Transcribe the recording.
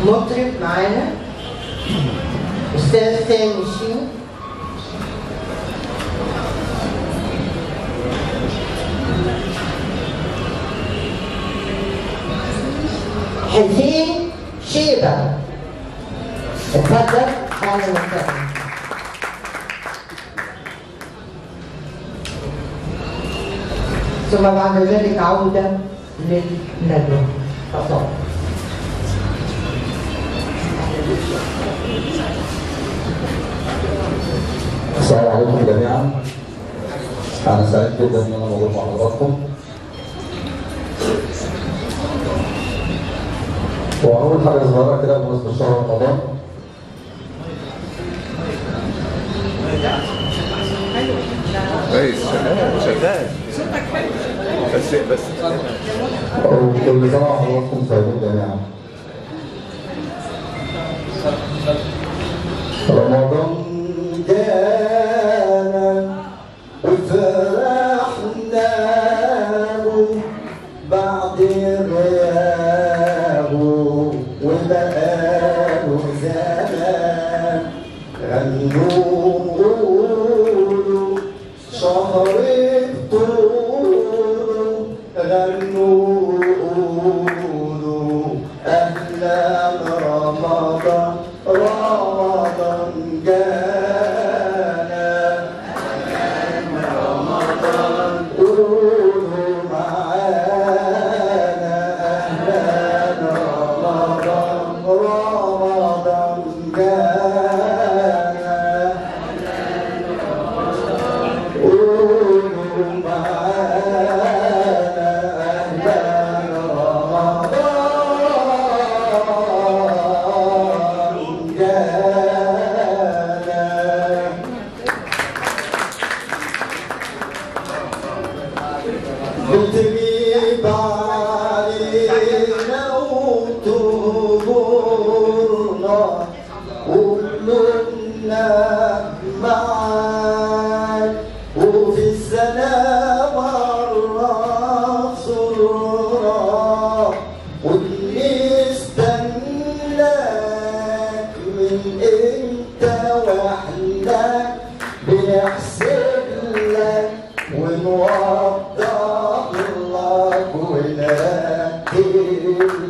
مطرب معانا استاذ سامي الشين حسين شيبة اتفضل اهلا وسهلا ثم بعد ذلك عودة للندوة تفضل السلام عليكم جميعا انا سعيد جدا ان انا موجود مع حضراتكم واول حاجه صغيره كده بمناسبه شهر رمضان كويس شغال بس بس وكل سنه وحضراتكم طيبين جميعا رمضان جانا وفرحنا بعد غيابه وبقاله زمان غنوا قولوا شهر الطول غنوا قولوا أهلا رمضان رمضان جانا قولوا معانا أهلا رمضان رمضان جانا قولوا معانا أهلا رمضان جانا بتغيب علينا وتغورنا وقلوبنا معاك وفي السلام عرف سرورنا ونستناك من امتى واحنا بنحسب لك ونوضح لك ونرتب